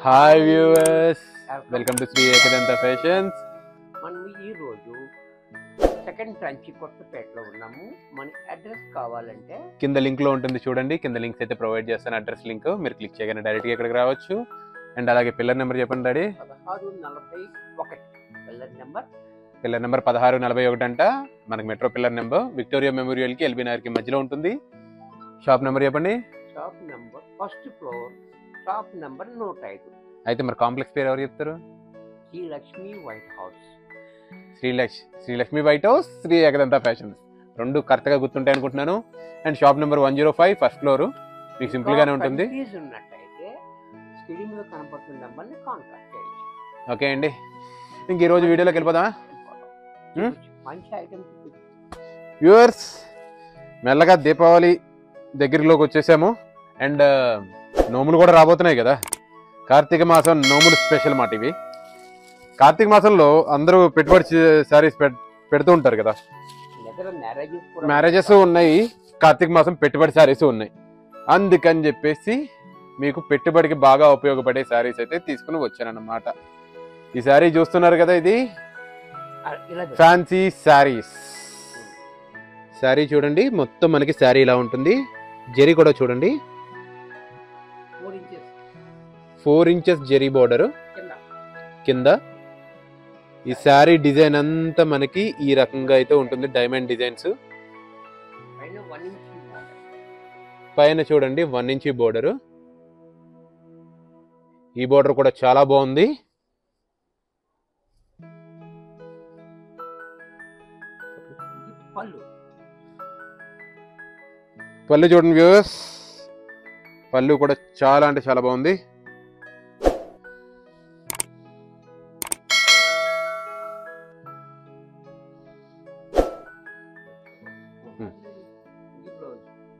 Hi viewers welcome to Shri Ekadanta fashions మనం ఈ రోజు సెకండ్ బ్రాంచ్ కొత్తపేటలో ఉన్నాము మన అడ్రస్ కావాలంటే కింద లింక్ లో ఉంటుంది చూడండి కింద లింక్స్ అయితే ప్రొవైడ్ చేస్తాను అడ్రస్ లింక్ మీరు క్లిక్ చేయగానే డైరెక్ట్ గా ఇక్కడికి రావచ్చు అండ్ అలాగే పిల్లర్ నెంబర్ చెప్పండి డాడీ పదహారు నలభై ఒకటి పిల్లర్ నెంబర్ పిల్లర్ నెంబర్ పదహారు నలభై ఒకటి అంట మనకి metro pillar number Victoria memorial కి ఎల్బీ నగర్ కి మధ్యలో ఉంటుంది షాప్ నెంబర్ చెప్పండి shop number first floor shop number నూట ఐదు అయితే మరి కాంప్లెక్స్ పేరు ఎవరు చెప్తారు శ్రీ లక్ష్మి వైట్ హౌస్ శ్రీలక్ష్ Srilakshmi white house Shri Ekadanta fashions రెండు కరెక్ట్గా గుర్తుంటాయి అనుకుంటున్నాను and shop number one zero five first floor మీకు సింపుల్ గానే ఉంటుంది ఫీజు ఉన్నట్టయితే స్క్రీన్ మీద కనపడుతున్న నెంబర్ని కాంటాక్ట్ చేయొచ్చు ఓకే అండి ఇంక ఈ రోజు వీడియోలోకి వెళ్ళిపోదామా Hmm? మంచి ఐటమ్ వ్యూవర్స్ మెల్లగా దీపావళి దగ్గరలోకి వచ్చేసాము అండ్ నోములు కూడా రాబోతున్నాయి కదా కార్తీక మాసం నోములు స్పెషల్ మాట ఇవి కార్తీక మాసంలో అందరూ పెట్టుబడి శారీస్ పెడుతూ ఉంటారు కదా దగ్గర మ్యారేజెస్ కూడా మ్యారేజెస్ ఉన్నాయి కార్తీక మాసం పెట్టుబడి శారీస్ ఉన్నాయి అందుకని చెప్పేసి మీకు పెట్టుబడికి బాగా ఉపయోగపడే శారీస్ అయితే తీసుకుని వచ్చానన్నమాట ఈ శారీ చూస్తున్నారు కదా ఇది ఆ, ఇలా ఫ్యాన్సీ శారీస్ శారీ చూడండి మొత్తం మనకి శారీ ఇలా ఉంటుంది జరీ కూడా చూడండి four inches four inches zari border కింద కింద ఈ శారీ డిజైన్ అంతా మనకి ఈ రకంగా అయితే ఉంటుంది డైమండ్ డిజైన్స్ పైన వన్ ఇంచ్ మోడల్ పైన చూడండి వన్ ఇంచ్ బోర్డర్ ఈ బోర్డర్ కూడా చాలా బాగుంది ఇది పళ్ళు పళ్ళు చూడండి వ్యూవర్స్ పళ్ళు కూడా చాలా అంటే చాలా బాగుంది Hmm. ఇది బ్లౌజ్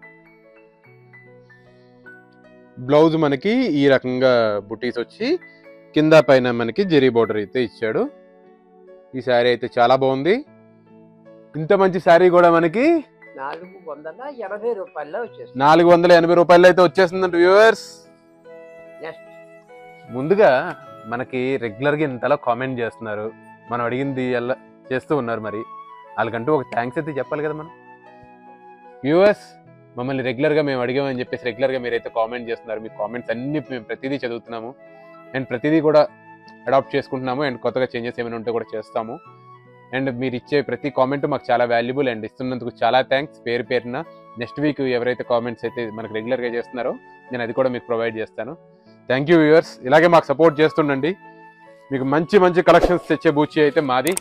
బ్లౌజ్ మనకి ఈ రకంగా బుటీస్ వచ్చి కింద పైన మనకి జెరీ బోర్డర్ అయితే ఇచ్చాడు ఈ శారీ అయితే చాలా బాగుంది ఇంత మంచి శారీ కూడా మనకి నాలుగు వందల ఎనభై రూపాయల్లో వచ్చేస్తుంది నాలుగు వందల ఎనభై రూపాయలు అయితే వచ్చేస్తుందంట వ్యూవర్స్ నెక్స్ట్ ముందుగా మనకి రెగ్యులర్గా ఇంతలా కామెంట్ చేస్తున్నారు మనం అడిగింది ఎలా చేస్తూ ఉన్నారు మరి వాళ్ళకంటూ ఒక థ్యాంక్స్ అయితే చెప్పాలి కదా మనం వ్యూవర్స్ మమ్మల్ని రెగ్యులర్గా మేము అడిగామని చెప్పేసి రెగ్యులర్గా మీరైతే కామెంట్ చేస్తున్నారు మీ కామెంట్స్ అన్ని మేము ప్రతిదీ చదువుతున్నాము అండ్ ప్రతిదీ కూడా అడాప్ట్ చేసుకుంటున్నాము అండ్ కొత్తగా చేంజెస్ ఏమైనా ఉంటే కూడా చేస్తాము అండ్ మీరు ఇచ్చే ప్రతి కామెంట్ మాకు చాలా వాల్యుబుల్ అండ్ ఇస్తున్నందుకు చాలా థ్యాంక్స్ పేరు పేరున నెక్స్ట్ వీక్ ఎవరైతే కామెంట్స్ అయితే మనకు రెగ్యులర్గా చేస్తున్నారో నేను అది కూడా మీకు ప్రొవైడ్ చేస్తాను థ్యాంక్ యూ వ్యూవర్స్ ఇలాగే మాకు సపోర్ట్ చేస్తుండండి మీకు మంచి మంచి కలెక్షన్స్ తెచ్చే బూచి అయితే మాది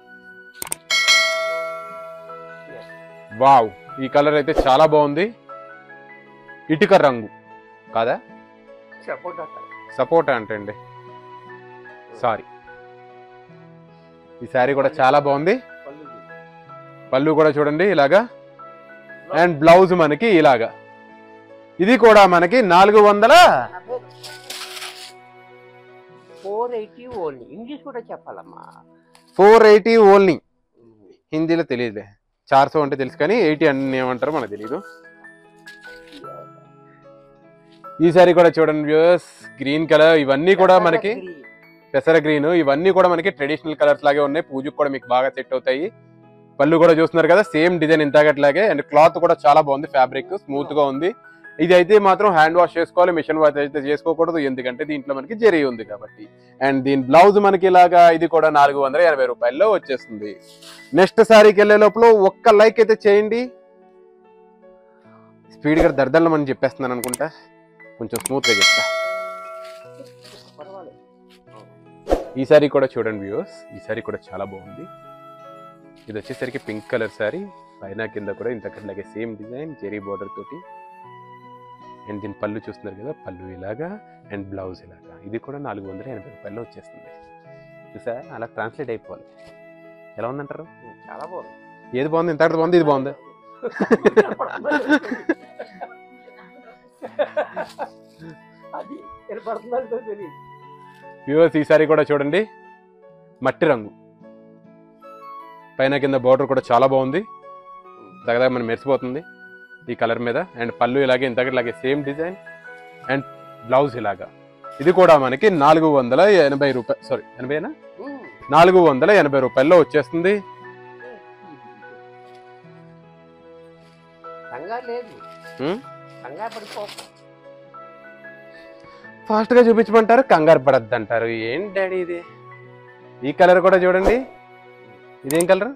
వావ్ ఈ కలర్ అయితే చాలా బాగుంది ఇటుక రంగు కాదా సపోర్ట్ సపోర్ట్ అంటండి సారీ ఈ శారీ కూడా చాలా బాగుంది పళ్ళు ఇది. పళ్ళు కూడా చూడండి ఇలాగా అండ్ బ్లౌజ్ మనకి ఇలాగా ఇది కూడా మనకి నాలుగు వందల ఫోర్ ఎయిటీ ఓన్లీ ఇంగ్లీష్ కూడా చెప్పాలమ్మా ఫోర్ ఎయిటీ ఓన్లీ హిందీలో తెలియదులే చార్ సో అంటే తెలుసు కానీ ఎయిటీ అని ఏమంటారో మనకు తెలియదు ఈ సారీ కూడా చూడండి వ్యూస్ గ్రీన్ కలర్ ఇవన్నీ కూడా మనకి పెసర గ్రీన్ ఇవన్నీ కూడా మనకి ట్రెడిషనల్ కలర్స్ లాగే ఉన్నాయి పూజకు కూడా మీకు బాగా సెట్ అవుతాయి పళ్ళు కూడా చూస్తున్నారు కదా సేమ్ డిజైన్ ఇంతగట్లాగే అండ్ క్లాత్ కూడా చాలా బాగుంది ఫ్యాబ్రిక్ స్మూత్ గా ఉంది ఇది అయితే మాత్రం హ్యాండ్ వాష్ చేసుకోవాలి మిషన్ వాష్ అయితే చేసుకోకూడదు ఎందుకంటే దీంట్లో మనకి జరీ ఉంది కాబట్టి అండ్ దీని బ్లౌజ్ మనకి ఇలాగా ఇది కూడా నాలుగు వందల ఎనభై రూపాయల్లో వచ్చేస్తుంది నెక్స్ట్ సారీకి వెళ్ళే లోపల ఒక్క లైక్ అయితే చేయండి స్పీడ్ గా దర్దల్లం అని చెప్పేస్తున్నాను అనుకుంటా కొంచెం స్మూత్ గా చెప్తా పర్వాలేదు ఈ సారీ కూడా చూడండి వ్యూవర్స్ ఈ సారీ కూడా చాలా బాగుంది ఇది వచ్చేసరికి పింక్ కలర్ సారీ పైన కింద కూడా ఇంతకట్లాగే సేమ్ డిజైన్ జెరీ బార్డర్ తోటి అండ్ దీని పళ్ళు చూస్తున్నారు కదా పళ్ళు ఇలాగా అండ్ బ్లౌజ్ ఇలాగా ఇది కూడా నాలుగు వందల ఎనభై రూపాయల్లో వచ్చేస్తుంది చూసా అలా ట్రాన్స్లేట్ అయిపోవాలి ఎలా ఉందంటారు చాలా బాగుంది ఏది బాగుంది ఇంత బాగుంది ఇది బాగుంది అది ఏర్పడుతుందంటే తెలియదు వ్యూవర్స్ ఈ సారీ కూడా చూడండి మట్టి రంగు పైన కింద బార్డర్ కూడా చాలా బాగుంది దగ్గర మనం మెరిసిపోతుంది ఈ కలర్ మీద అండ్ పళ్ళు ఇలాగే ఇంతకట్లాగే సేమ్ డిజైన్ అండ్ బ్లౌజ్ ఇలాగా ఇది కూడా మనకి నాలుగు వందల ఎనభై రూపాయలు సారీ ఎనభైనా ఉమ్. నాలుగు వందల ఎనభై రూపాయల్లో వచ్చేస్తుంది కంగారు లేదు ఉమ్. కంగారు పడిపోకు ఫాస్ట్ గా చూపించమంటారు కంగారు పడద్దు అంటారు ఏం డాడీ ఇది ఈ కలర్ కూడా చూడండి ఇదేం కలర్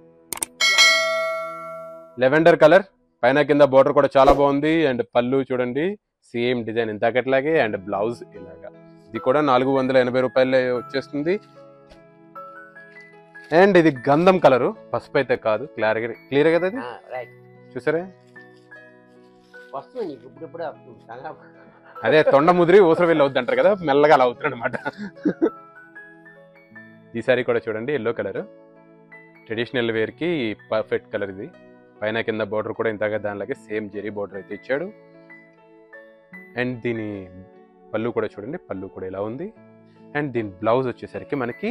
లెవెండర్ కలర్ పైన కింద బోర్డర్ కూడా చాలా బాగుంది అండ్ పళ్ళు చూడండి సేమ్ డిజైన్ ఇంతకట్లాగే అండ్ బ్లౌజ్ ఇలాగా ఇది కూడా నాలుగు వందల ఎనభై రూపాయలు వచ్చేస్తుంది అండ్ ఇది గంధం కలరు పసుపు అయితే కాదు క్లియర్ క్లియర్ కదా ఇది రైట్ చూసారా వస్తుంది నీకు ఇప్పుడిప్పుడే వస్తుంది కంగారు పడ- అదే తొండ ముదిరి ఊసర వెళ్ళి అవుద్ది అంటారు కదా మెల్లగా అలా అవుతుంది అనమాట ఈ సారీ కూడా చూడండి ఎల్లో కలర్ ట్రెడిషనల్ వేర్ కి పర్ఫెక్ట్ కలర్ ఇది పైన కింద బోర్డర్ కూడా ఇంతగా దానిలాగే సేమ్ జెరీ బోర్డర్ అయితే ఇచ్చాడు అండ్ దీని పళ్ళు కూడా చూడండి పళ్ళు కూడా ఇలా ఉంది అండ్ దీని బ్లౌజ్ వచ్చేసరికి మనకి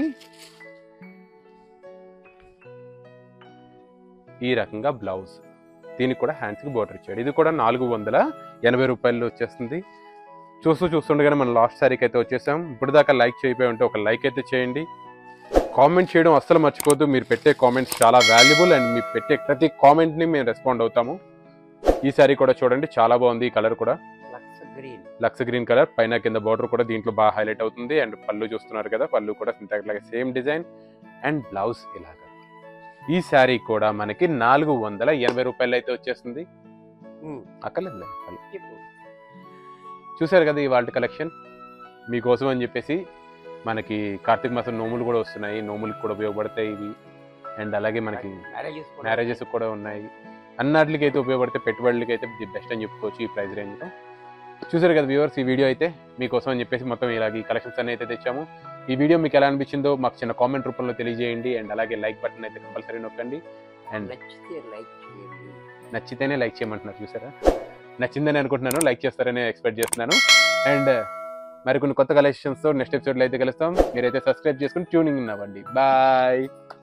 ఈ రకంగా బ్లౌజ్ దీనికి కూడా హ్యాండ్స్కి బోర్డర్ ఇచ్చాడు ఇది కూడా నాలుగు వందల ఎనభై రూపాయలు వచ్చేస్తుంది చూస్తూ చూస్తుండగానే మనం లాస్ట్ సారీకి అయితే వచ్చేసాం ఇప్పుడు దాకా లైక్ చేయకపోయి ఉంటే ఒక లైక్ అయితే చేయండి కామెంట్ చేయడం అస్సలు మర్చిపోద్దు మీరు పెట్టే కామెంట్స్ చాలా వాల్యుబుల్ అండ్ మీరు పెట్టే ప్రతి కామెంట్ని మేము రెస్పాండ్ అవుతాము ఈ సారీ కూడా చూడండి చాలా బాగుంది ఈ కలర్ కూడా lux green lux green colour పైన కింద బార్డర్ కూడా దీంట్లో బాగా హైలైట్ అవుతుంది అండ్ పళ్ళు చూస్తున్నారు కదా పళ్ళు కూడా లాగా సేమ్ డిజైన్ అండ్ బ్లౌజ్ ఇలాగా ఈ శారీ కూడా మనకి నాలుగు వందల ఎనభై రూపాయలు అయితే వచ్చేస్తుంది అక్కర్లేదులే చెప్పు చూశారు కదా ఇవాళ కలెక్షన్ మీకోసం అని చెప్పేసి మనకి కార్తీక మాసం నోములు కూడా వస్తున్నాయి నోములకు కూడా ఉపయోగపడతాయి ఇవి అండ్ అలాగే మనకి మ్యారేజెస్ కూడా మ్యారేజెస్ కూడా ఉన్నాయి అన్నిటికి అయితే ఉపయోగపడితే పెట్టుబడులకి అయితే ది బెస్ట్ అని చెప్పుకోవచ్చు ఈ ప్రైస్ రేంజ్లో చూసారు కదా వ్యూవర్స్ ఈ వీడియో అయితే మీకోసం అని చెప్పేసి మొత్తం ఇలాగ ఈ కలెక్షన్స్ అన్ని అయితే తెచ్చాము ఈ వీడియో మీకు ఎలా అనిపించిందో మాకు చిన్న కామెంట్ రూపంలో తెలియజేయండి అండ్ అలాగే లైక్ బటన్ అయితే కంపల్సరీ నొక్కండి అండ్ నచ్చితే లైక్ చేయండి నచ్చితేనే లైక్ చేయమంటున్నారు చూసారా నచ్చిందని అనుకుంటున్నాను లైక్ చేస్తారని ఎక్స్పెక్ట్ చేస్తున్నాను అండ్ మరికొన్ని కొత్త కలెక్షన్స్తో నెక్స్ట్ ఎపిసోడ్లో అయితే కలుస్తాం మీరైతే సబ్స్క్రైబ్ చేసుకుని ట్యూనింగ్ అవ్వండి బాయ్